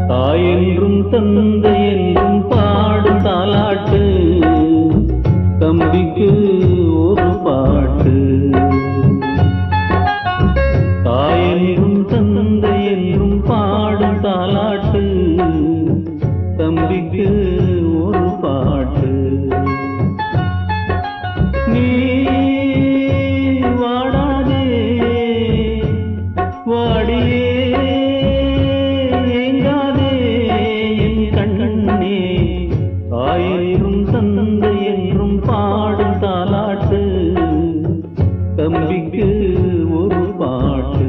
தாய் என்றும் தந்தை என்றும் பாடும் தாலாட்டு தம்பிக்கு ஒரு பாட்டு தாய் என்றும் தந்தை என்றும் பாடும் தாலாட்டு தம்பிக்கு ஒரு பாட்டு நீ வாடாதே வாடியே ஏங்காதே என் கண்ணே தாய் என்றும் தந்தை என்றும் பாடும் தாலாட்டு தம்பிக்கு ஒரு பாட்டு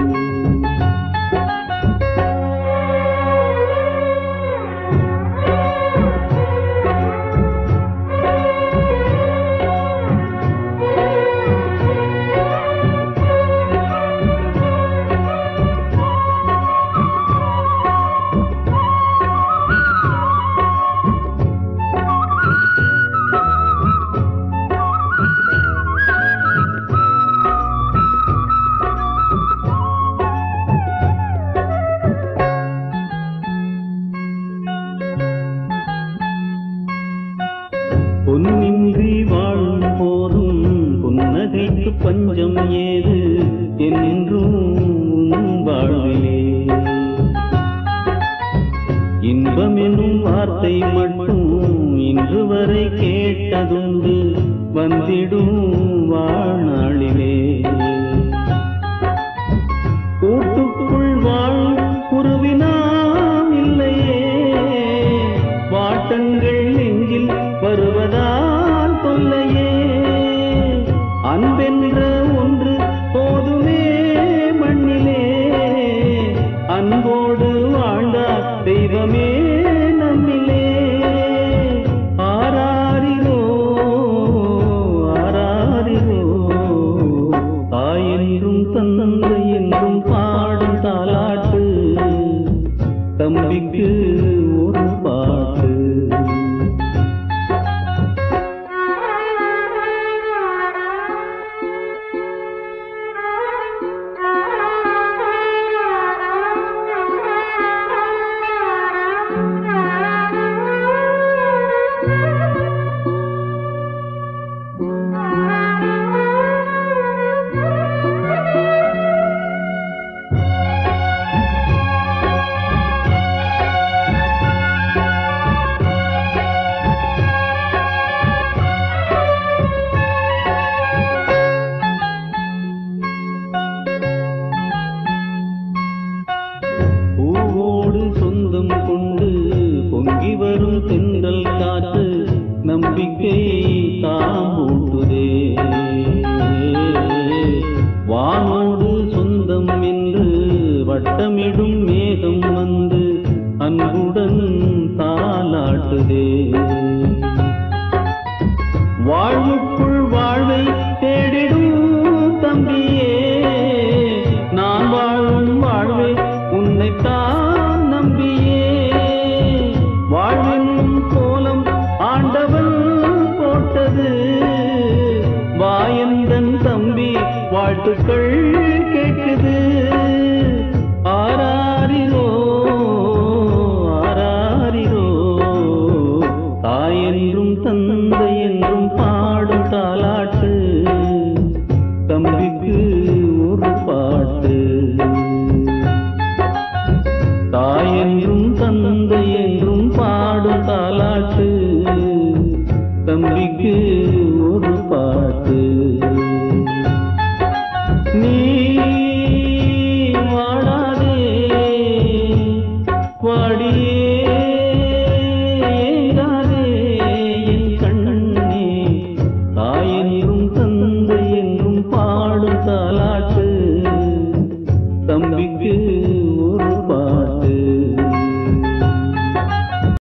பொன்னின்றி வாழும் போதும் புன்னகைக்கு பஞ்சம் ஏது என்றும் உன் வாழ்விலே இன்பம் எனும் வார்த்தை மட்டும் இன்று வரை கேட்டதுண்டு வந்திடும் வாழ்நாளிலே கூட்டுக்குள் வாழும் குருவினாம் இல்லையே வாட்டங்கள் நெஞ்சில் வருவதால் தொல்லையே அன்பென்ற ஒன்று போதுமே மண்ணிலே அன்போடு வாழ்ந்தார் தெய்வமே நம்மிலே ஆராரிரோ ஆராரிரோ தாய் என்றும் தந்தை என்றும் பாடும் தாலாட்டு தம்பிக்கு ஒரு பாட்டு பூவோடு சொந்தம் கொண்டு பொங்கி வரும் தென்றல் காற்று நம்பிக்கை தாம்பூட்டுதே வானோடு சொந்தம் என்று வட்டமிடும் மேகம் வந்து அன்புடன் தாலாட்டுதே வாழ்வுக்குள் வாழ்வை தேடிடும் தம்பியே நான் வாழும் வாழ்வை உன்னைத்தான் நம்பியே வாழ்வென்னும் கோலம் ஆண்டவன் போட்டது வாயந்தன் தம்பி வாழ்த்துக்கள் கேட்குது ஆராரிரோ ஆராரிரோ தாய் என்றும் தந்தை என்றும் பாடும் தாலாட்டு தம்பிக்கு ஒரு பாட்டு தாய் என்றும் தந்தை என்றும் பாடும் தாலாட்டு தம்பிக்கு ஒரு பாட்டு நீ வாடாதே வாடியே ஏங்காதே என் கண்ணே தாய் என்றும் தந்தை என்றும் பாடும் தாலாட்டு தம்பிக்கு